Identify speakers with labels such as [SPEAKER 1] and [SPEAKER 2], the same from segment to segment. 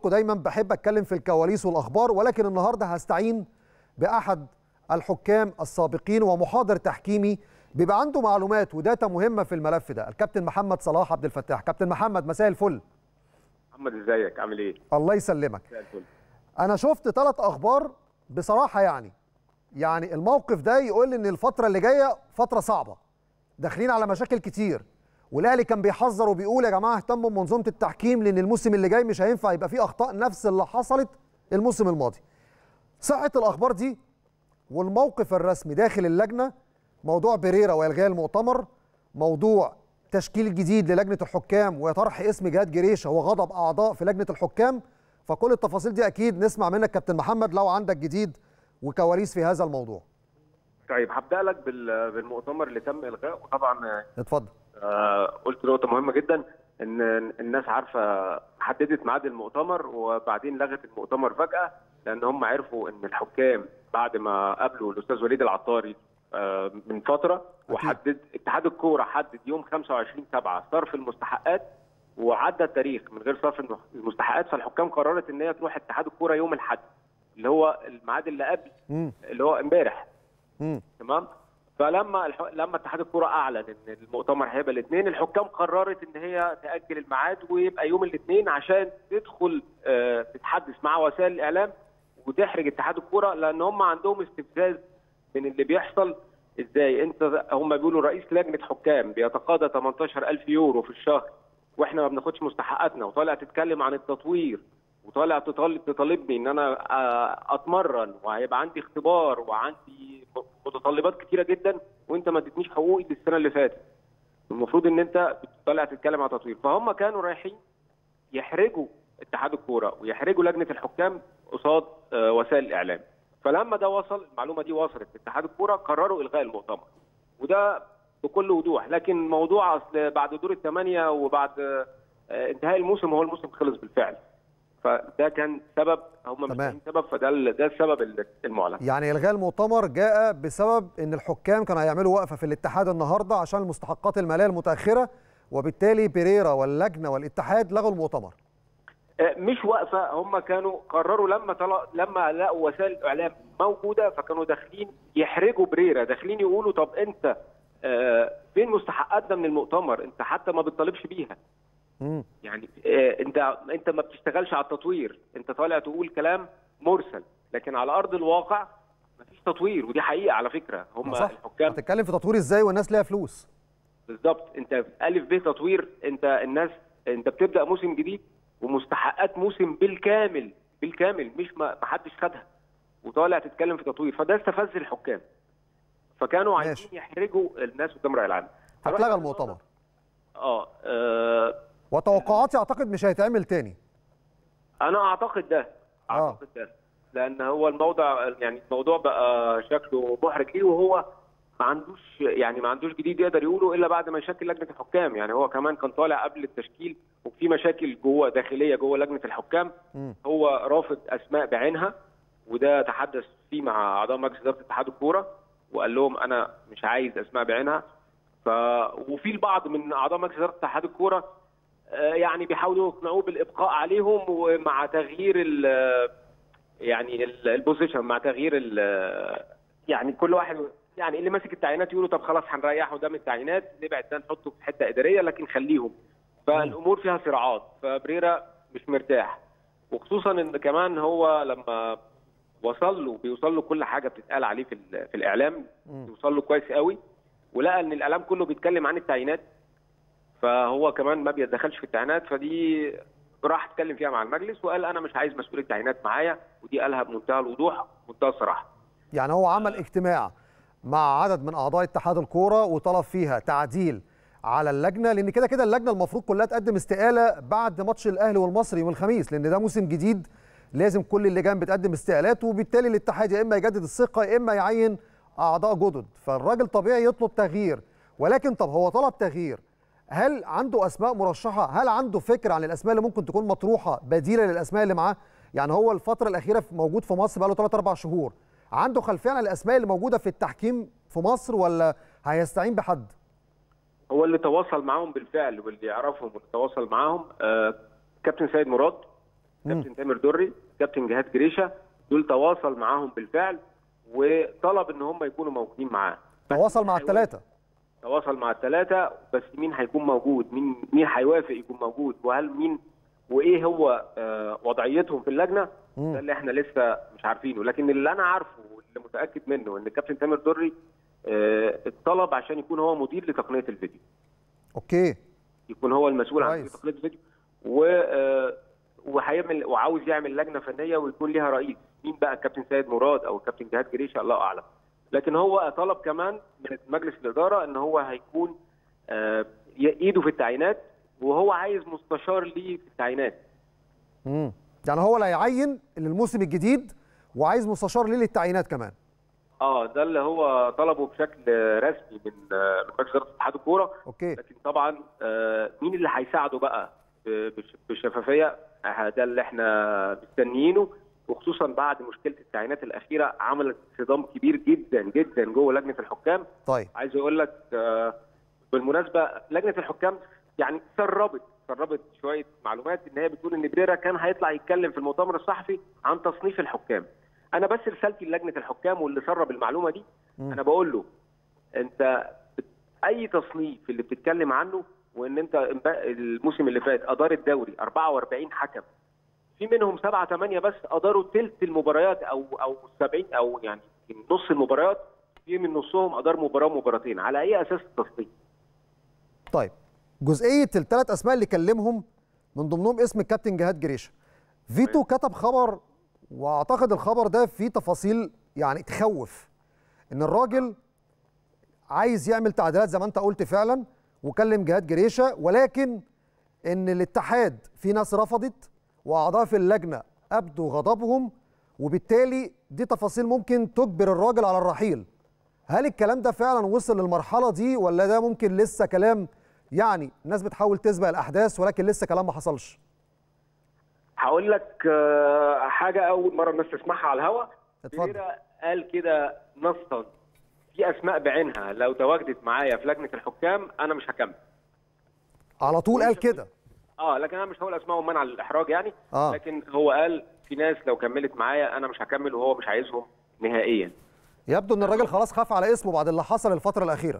[SPEAKER 1] حضراتكم دايما بحب اتكلم في الكواليس والاخبار ولكن النهارده هستعين باحد الحكام السابقين ومحاضر تحكيمي بيبقى عنده معلومات وداتا مهمه في الملف ده الكابتن محمد صلاح عبد الفتاح كابتن محمد مساء الفل
[SPEAKER 2] محمد ازيك عامل ايه
[SPEAKER 1] الله يسلمك
[SPEAKER 2] مساء الفل
[SPEAKER 1] انا شفت ثلاث اخبار بصراحه يعني يعني الموقف ده يقول ان الفتره اللي جايه فتره صعبه داخلين على مشاكل كتير والاهلي كان بيحذر وبيقول يا جماعه اهتموا بمنظومه التحكيم لان الموسم اللي جاي مش هينفع يبقى فيه اخطاء نفس اللي حصلت الموسم الماضي صحه الاخبار دي والموقف الرسمي داخل اللجنه موضوع بريرا والغاء المؤتمر موضوع تشكيل جديد للجنه الحكام وطرح اسم جهاد جريشه وغضب اعضاء في لجنه الحكام فكل التفاصيل دي اكيد نسمع منك كابتن محمد لو عندك جديد وكواليس في هذا الموضوع
[SPEAKER 2] طيب هبدا لك بال- بالمؤتمر اللي تم الغائه وطبعا
[SPEAKER 1] اتفضل
[SPEAKER 2] آه، قلت نقطه مهمه جدا ان الناس عارفه حددت ميعاد المؤتمر وبعدين لغت المؤتمر فجاه لان هم عرفوا ان الحكام بعد ما قابلوا الاستاذ وليد العطاري آه، من فتره وحدد اتحاد الكوره حدد يوم 25 7 صرف المستحقات وعدى التاريخ من غير صرف المح- المستحقات فالحكام قررت ان هي تروح اتحاد الكوره يوم الاحد اللي هو الميعاد اللي قبل
[SPEAKER 1] امم
[SPEAKER 2] اللي هو امبارح
[SPEAKER 1] امم
[SPEAKER 2] تمام فلما الح... لما اتحاد الكوره اعلن ان المؤتمر هيبقى الاثنين الحكام قررت ان هي تاجل الميعاد ويبقى يوم الاثنين عشان تدخل آه، تتحدث مع وسائل الاعلام وتحرج اتحاد الكوره لان هم عندهم استفزاز من اللي بيحصل ازاي انت هم بيقولوا رئيس لجنه حكام بيتقاضى 18000 يورو في الشهر واحنا ما بناخدش مستحقاتنا وطالع تتكلم عن التطوير وطالع تطالب تطالبني ان انا آه، اتمرن وهيبقى عندي اختبار وعندي متطلبات كتيره جدا وانت ما اديتنيش حقوقي السنه اللي فاتت المفروض ان انت طالع تتكلم عن تطوير فهم كانوا رايحين يحرجوا اتحاد الكوره ويحرجوا لجنه الحكام قصاد آه، وسائل الاعلام فلما ده وصل المعلومه دي وصلت لاتحاد الكوره قرروا الغاء المؤتمر وده بكل وضوح لكن موضوع اصل بعد دور الثمانيه وبعد آه، انتهاء الموسم هو الموسم خلص بالفعل فده كان سبب هم مش
[SPEAKER 1] تمام.
[SPEAKER 2] لاقيين سبب فده ال- ده السبب المعلن
[SPEAKER 1] يعني الغاء المؤتمر جاء بسبب ان الحكام كانوا هيعملوا وقفه في الاتحاد النهارده عشان المستحقات الماليه المتاخره وبالتالي بيريرا واللجنه والاتحاد لغوا المؤتمر
[SPEAKER 2] آه، مش واقفه هم كانوا قرروا لما طلع لما لقوا وسائل الاعلام موجوده فكانوا داخلين يحرجوا بريرا داخلين يقولوا طب انت آه، فين مستحقاتنا من المؤتمر انت حتى ما بتطالبش بيها
[SPEAKER 1] امم
[SPEAKER 2] يعني آه، انت انت ما بتشتغلش على التطوير انت طالع تقول كلام مرسل لكن على ارض الواقع مفيش تطوير ودي حقيقه على فكره هم
[SPEAKER 1] صح
[SPEAKER 2] الحكام
[SPEAKER 1] هتتكلم في تطوير ازاي والناس ليها فلوس
[SPEAKER 2] بالظبط انت في الف ب تطوير انت الناس انت بتبدا موسم جديد ومستحقات موسم بالكامل بالكامل مش ما ما حدش خدها وطالع تتكلم في تطوير فده استفز الحكام فكانوا
[SPEAKER 1] ماشي.
[SPEAKER 2] عايزين يحرجوا الناس قدام رأي العالم
[SPEAKER 1] هتلغى المؤتمر
[SPEAKER 2] اه, آه
[SPEAKER 1] وتوقعاتي اعتقد مش هيتعمل تاني
[SPEAKER 2] انا اعتقد ده
[SPEAKER 1] آه.
[SPEAKER 2] اعتقد ده لان هو الموضوع يعني الموضوع بقى شكله محرج ليه وهو ما عندوش يعني ما عندوش جديد يقدر يقوله الا بعد ما يشكل لجنه الحكام يعني هو كمان كان طالع قبل التشكيل وفي مشاكل جوه داخليه جوه لجنه الحكام
[SPEAKER 1] مم.
[SPEAKER 2] هو رافض اسماء بعينها وده تحدث فيه مع اعضاء مجلس اداره اتحاد الكوره وقال لهم انا مش عايز اسماء بعينها ف وفي البعض من اعضاء مجلس اداره اتحاد الكوره آه، يعني بيحاولوا يقنعوه بالابقاء عليهم ومع تغيير ال يعني ال- البوزيشن مع تغيير ال يعني كل واحد يعني اللي ماسك التعيينات يقولوا طب خلاص هنريحه ده من التعيينات نبعد ده نحطه في حته اداريه لكن خليهم فالامور فيها صراعات فبريرا مش مرتاح وخصوصا ان كمان هو لما وصل له بيوصل له كل حاجه بتتقال عليه في, ال- في الاعلام
[SPEAKER 1] مم.
[SPEAKER 2] بيوصل له كويس قوي ولقى ان الاعلام كله بيتكلم عن التعيينات فهو كمان ما بيتدخلش في التعيينات فدي راح اتكلم فيها مع المجلس وقال انا مش عايز مسؤول التعيينات معايا ودي قالها بمنتهى الوضوح ومنتهى الصراحه
[SPEAKER 1] يعني هو عمل اجتماع مع عدد من اعضاء اتحاد الكوره وطلب فيها تعديل على اللجنه لان كده كده اللجنه المفروض كلها تقدم استقاله بعد ماتش الاهلي والمصري يوم الخميس لان ده موسم جديد لازم كل اللجان بتقدم استقالات وبالتالي الاتحاد يا اما يجدد الثقه يا اما يعين اعضاء جدد فالراجل طبيعي يطلب تغيير ولكن طب هو طلب تغيير هل عنده اسماء مرشحه هل عنده فكره عن الاسماء اللي ممكن تكون مطروحه بديله للاسماء اللي معاه يعني هو الفتره الاخيره في- موجود في مصر بقاله 3 4 شهور عنده خلفيه عن الاسماء اللي موجوده في التحكيم في مصر ولا هيستعين بحد
[SPEAKER 2] هو اللي تواصل معاهم بالفعل واللي يعرفهم واللي تواصل معاهم آه كابتن سيد مراد كابتن تامر دري كابتن جهاد جريشه دول تواصل معاهم بالفعل وطلب ان هم يكونوا موجودين معاه
[SPEAKER 1] تواصل مع الثلاثه
[SPEAKER 2] تواصل مع الثلاثه بس مين هيكون موجود مين مين هيوافق يكون موجود وهل مين وايه هو آه، وضعيتهم في اللجنه
[SPEAKER 1] مم.
[SPEAKER 2] ده اللي احنا لسه مش عارفينه لكن اللي انا عارفه واللي متاكد منه ان الكابتن تامر دري آه، اتطلب عشان يكون هو مدير لتقنيه الفيديو
[SPEAKER 1] اوكي
[SPEAKER 2] يكون هو المسؤول عن
[SPEAKER 1] كويس.
[SPEAKER 2] تقنيه الفيديو و آه، وهيعمل وعاوز يعمل لجنه فنيه ويكون ليها رئيس مين بقى الكابتن سيد مراد او الكابتن جهاد جريشه الله اعلم لكن هو طلب كمان من مجلس الاداره ان هو هيكون آه، ي- ايده في التعيينات وهو عايز مستشار ليه في التعيينات
[SPEAKER 1] امم يعني هو اللي هيعين للموسم الجديد وعايز مستشار ليه للتعيينات كمان
[SPEAKER 2] اه ده اللي هو طلبه بشكل رسمي من آه، من مجلس اداره اتحاد الكوره
[SPEAKER 1] اوكي
[SPEAKER 2] لكن طبعا آه، مين اللي هيساعده بقى ب- بش- بالشفافيه آه، ده اللي احنا مستنيينه وخصوصا بعد مشكله التعيينات الاخيره عملت صدام كبير جدا جدا جوه لجنه الحكام
[SPEAKER 1] طيب
[SPEAKER 2] عايز اقول لك آه، بالمناسبه لجنه الحكام يعني سربت سربت شويه معلومات ان هي بتقول ان بريرا كان هيطلع يتكلم في المؤتمر الصحفي عن تصنيف الحكام انا بس رسالتي للجنه الحكام واللي سرب المعلومه دي
[SPEAKER 1] مم.
[SPEAKER 2] انا بقول له انت بت- اي تصنيف اللي بتتكلم عنه وان انت امب- الموسم اللي فات ادار الدوري 44 حكم في منهم سبعة ثمانية بس اداروا ثلث المباريات او او 70 او يعني نص المباريات في من نصهم ادار مباراه ومباراتين على اي اساس التصنيف؟
[SPEAKER 1] طيب جزئيه الثلاث اسماء اللي كلمهم من ضمنهم اسم الكابتن جهاد جريشه فيتو كتب خبر واعتقد الخبر ده فيه تفاصيل يعني تخوف ان الراجل عايز يعمل تعديلات زي ما انت قلت فعلا وكلم جهاد جريشه ولكن ان الاتحاد في ناس رفضت واعضاء في اللجنه ابدوا غضبهم وبالتالي دي تفاصيل ممكن تجبر الراجل على الرحيل هل الكلام ده فعلا وصل للمرحله دي ولا ده ممكن لسه كلام يعني الناس بتحاول تسبق الاحداث ولكن لسه كلام ما حصلش
[SPEAKER 2] هقول لك آه، حاجه اول مره الناس تسمعها على الهوا
[SPEAKER 1] اتفضل.
[SPEAKER 2] بريرا قال كده نصا في اسماء بعينها لو تواجدت معايا في لجنه الحكام انا مش هكمل
[SPEAKER 1] على طول قال كده
[SPEAKER 2] اه لكن انا مش هقول اسمائهم منع للاحراج يعني
[SPEAKER 1] آه.
[SPEAKER 2] لكن هو قال في ناس لو كملت معايا انا مش هكمل وهو مش عايزهم نهائيا
[SPEAKER 1] يبدو ان الراجل خلاص خاف على اسمه بعد اللي حصل الفتره الاخيره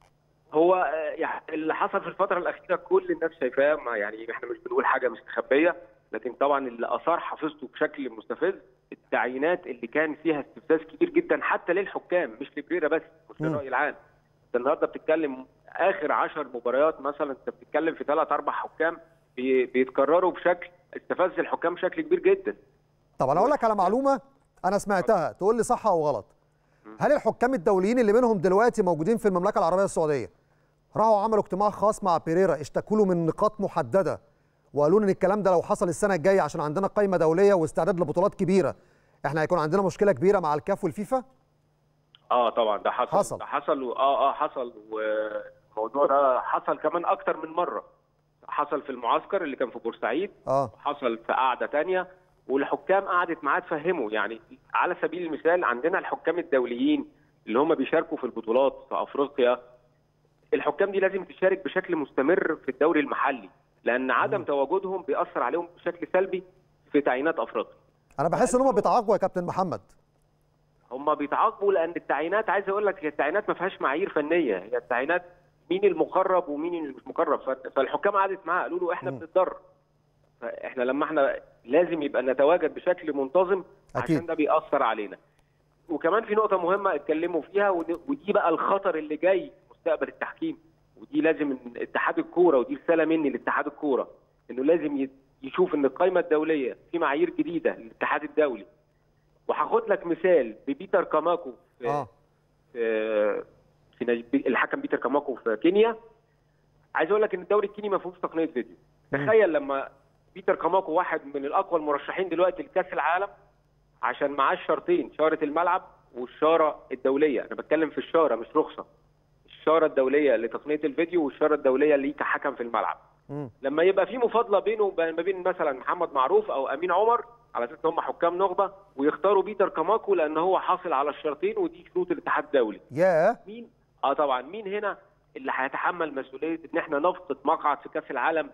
[SPEAKER 2] هو آه، يعني اللي حصل في الفتره الاخيره كل الناس شايفاه ما يعني احنا مش بنقول حاجه مستخبيه لكن طبعا اللي اثار حافظته بشكل مستفز التعيينات اللي كان فيها استفزاز كبير جدا حتى للحكام مش لبريرا بس مش
[SPEAKER 1] مم.
[SPEAKER 2] للراي العام انت النهارده بتتكلم اخر 10 مباريات مثلا انت بتتكلم في ثلاث اربع حكام بي- بيتكرروا بشكل استفز الحكام بشكل كبير جدا
[SPEAKER 1] طب انا اقول لك على معلومه انا سمعتها تقول لي صح او غلط هل الحكام الدوليين اللي منهم دلوقتي موجودين في المملكه العربيه السعوديه راحوا عملوا اجتماع خاص مع بيريرا اشتكوا له من نقاط محدده وقالوا له ان الكلام ده لو حصل السنه الجايه عشان عندنا قائمه دوليه واستعداد لبطولات كبيره احنا هيكون عندنا مشكله كبيره مع الكاف والفيفا
[SPEAKER 2] اه طبعا ده حصل
[SPEAKER 1] حصل.
[SPEAKER 2] ده حصل و- اه اه حصل والموضوع ده حصل كمان اكتر من مره حصل في المعسكر اللي كان في بورسعيد
[SPEAKER 1] اه
[SPEAKER 2] حصل في قعده تانية والحكام قعدت معاه تفهمه يعني على سبيل المثال عندنا الحكام الدوليين اللي هم بيشاركوا في البطولات في افريقيا الحكام دي لازم تشارك بشكل مستمر في الدوري المحلي لان عدم تواجدهم بيأثر عليهم بشكل سلبي في تعيينات افريقيا
[SPEAKER 1] انا بحس ان هم بيتعاقبوا يا كابتن محمد
[SPEAKER 2] هم بيتعاقبوا لان التعيينات عايز اقول لك هي التعيينات ما فيهاش معايير فنيه هي التعيينات مين المقرب ومين اللي مش مقرب ف- فالحكام قعدت معاه قالوا له احنا
[SPEAKER 1] مم.
[SPEAKER 2] بنتضرر فاحنا لما احنا لازم يبقى نتواجد بشكل منتظم
[SPEAKER 1] أكيد.
[SPEAKER 2] عشان ده بيأثر علينا وكمان في نقطه مهمه اتكلموا فيها ودي ودي بقى الخطر اللي جاي في مستقبل التحكيم ودي لازم إن اتحاد الكوره ودي رساله مني لاتحاد الكوره انه لازم ي- يشوف ان القائمه الدوليه في معايير جديده للاتحاد الدولي وهاخد لك مثال ببيتر كاماكو في
[SPEAKER 1] اه
[SPEAKER 2] في في نج- الحكم بيتر كاماكو في كينيا عايز اقول لك ان الدوري الكيني ما فيهوش تقنيه فيديو تخيل لما بيتر كاماكو واحد من الاقوى المرشحين دلوقتي لكاس العالم عشان معاه الشرطين شاره الملعب والشاره الدوليه انا بتكلم في الشاره مش رخصه الشاره الدوليه لتقنيه الفيديو والشاره الدوليه ليه كحكم في الملعب
[SPEAKER 1] مم.
[SPEAKER 2] لما يبقى في مفاضله بينه وبين- ما بين مثلا محمد معروف او امين عمر على اساس ان هم حكام نخبه ويختاروا بيتر كاماكو لان هو حاصل على الشرطين ودي شروط الاتحاد الدولي
[SPEAKER 1] ياه
[SPEAKER 2] مين اه طبعا مين هنا اللي هيتحمل مسؤوليه ان احنا نفقد مقعد في كاس العالم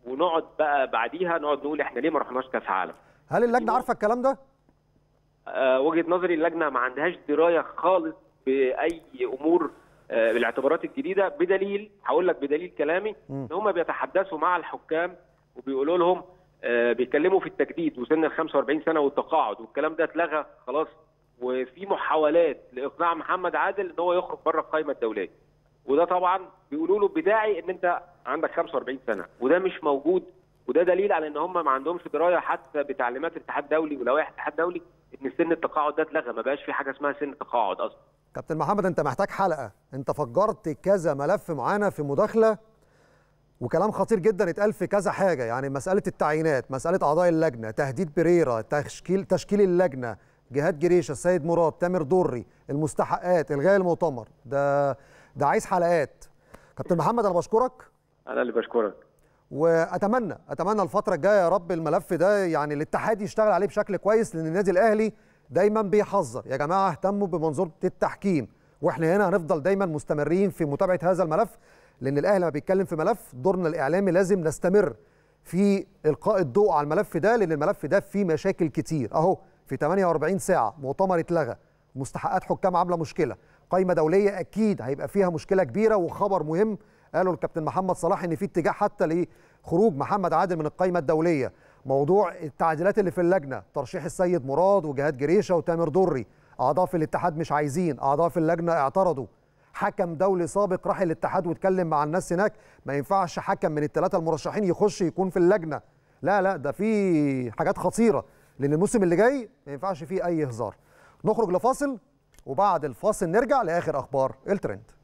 [SPEAKER 2] ونقعد بقى بعديها نقعد نقول احنا ليه ما رحناش كاس عالم
[SPEAKER 1] هل اللجنه عارفه الكلام ده
[SPEAKER 2] آه، وجهه نظري اللجنه ما عندهاش درايه خالص باي امور آه، بالاعتبارات الجديده بدليل هقول لك بدليل كلامي ان هم بيتحدثوا مع الحكام وبيقولوا لهم آه، بيتكلموا في التجديد وسن ال 45 سنه والتقاعد والكلام ده اتلغى خلاص وفي محاولات لاقناع محمد عادل ان هو يخرج بره القائمه الدوليه وده طبعا بيقولوا له بداعي ان انت عندك 45 سنه وده مش موجود وده دليل على ان هم ما عندهمش درايه حتى بتعليمات الاتحاد الدولي ولوائح الاتحاد الدولي ان سن التقاعد ده اتلغى ما بقاش في حاجه اسمها سن تقاعد اصلا
[SPEAKER 1] كابتن محمد انت محتاج حلقه انت فجرت كذا ملف معانا في مداخله وكلام خطير جدا اتقال في كذا حاجه يعني مساله التعيينات مساله اعضاء اللجنه تهديد بريرا تشكيل تشكيل اللجنه جهاد جريشه السيد مراد تامر دري المستحقات الغاء المؤتمر ده ده عايز حلقات كابتن محمد انا بشكرك
[SPEAKER 2] انا اللي بشكرك
[SPEAKER 1] واتمنى اتمنى الفتره الجايه يا رب الملف ده يعني الاتحاد يشتغل عليه بشكل كويس لان النادي الاهلي دايما بيحذر يا جماعه اهتموا بمنظومه التحكيم واحنا هنا هنفضل دايما مستمرين في متابعه هذا الملف لان الاهلي لما بيتكلم في ملف دورنا الاعلامي لازم نستمر في القاء الضوء على الملف ده لان الملف ده فيه مشاكل كتير اهو في 48 ساعه مؤتمر اتلغى مستحقات حكام عامله مشكله قائمه دوليه اكيد هيبقى فيها مشكله كبيره وخبر مهم قالوا الكابتن محمد صلاح ان في اتجاه حتى لخروج محمد عادل من القائمه الدوليه موضوع التعديلات اللي في اللجنه ترشيح السيد مراد وجهاد جريشه وتامر دري اعضاء في الاتحاد مش عايزين اعضاء في اللجنه اعترضوا حكم دولي سابق راح الاتحاد واتكلم مع الناس هناك ما ينفعش حكم من الثلاثه المرشحين يخش يكون في اللجنه لا لا ده في حاجات خطيره لان الموسم اللي جاي ما ينفعش فيه اي هزار نخرج لفاصل وبعد الفاصل نرجع لاخر اخبار الترند